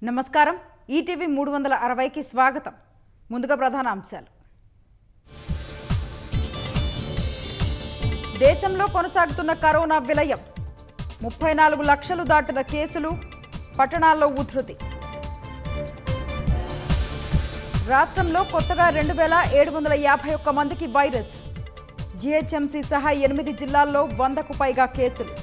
నమస్కారం ఈటీవీ మూడు వందల అరవైకి స్వాగతం ముందుగా ప్రధాన అంశాలు దేశంలో కొనసాగుతున్న కరోనా విలయం ముప్పై నాలుగు లక్షలు దాటిన కేసులు పట్టణాల్లో ఉధృతి రాష్ట్రంలో కొత్తగా రెండు వేల ఏడు వందల యాభై ఒక్క మందికి వైరస్ జీహెచ్ఎంసీ సహా ఎనిమిది జిల్లాల్లో వందకు పైగా కేసులు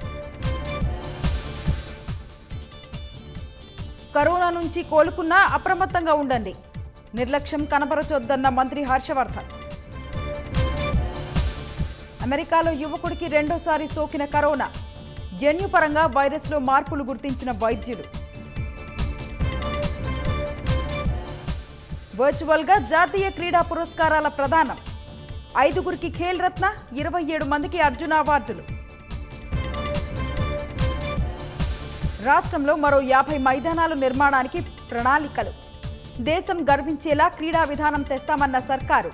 కరోనా నుంచి కోలుకున్నా అప్రమత్తంగా ఉండండి నిర్లక్ష్యం కనబరచొద్దన్న మంత్రి హర్షవర్ధన్ అమెరికాలో యువకుడికి రెండోసారి సోకిన కరోనా జన్యుపరంగా వైరస్లో మార్పులు గుర్తించిన వైద్యులు వర్చువల్గా జాతీయ క్రీడా పురస్కారాల ప్రదానం ఐదుగురికి ఖేల్ రత్న ఇరవై ఏడు మందికి అర్జున అవార్డులు రాష్ట్రంలో మరో యాభై మైదానాలు నిర్మాణానికి ప్రణాళికలు దేశం గర్వించేలా క్రీడా విధానం తెస్తామన్న సర్కారు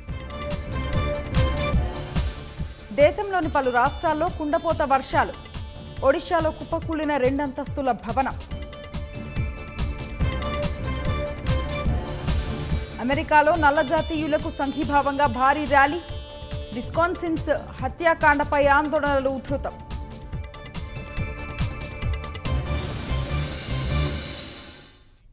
దేశంలోని పలు రాష్ట్రాల్లో కుండపోత వర్షాలు ఒడిశాలో కుప్పకూలిన రెండంతస్తుల భవనం అమెరికాలో నల్ల జాతీయులకు సంఘీభావంగా భారీ ర్యాలీ విస్కాన్సిన్స్ హత్యాకాండపై ఆందోళనలు ఉధృతం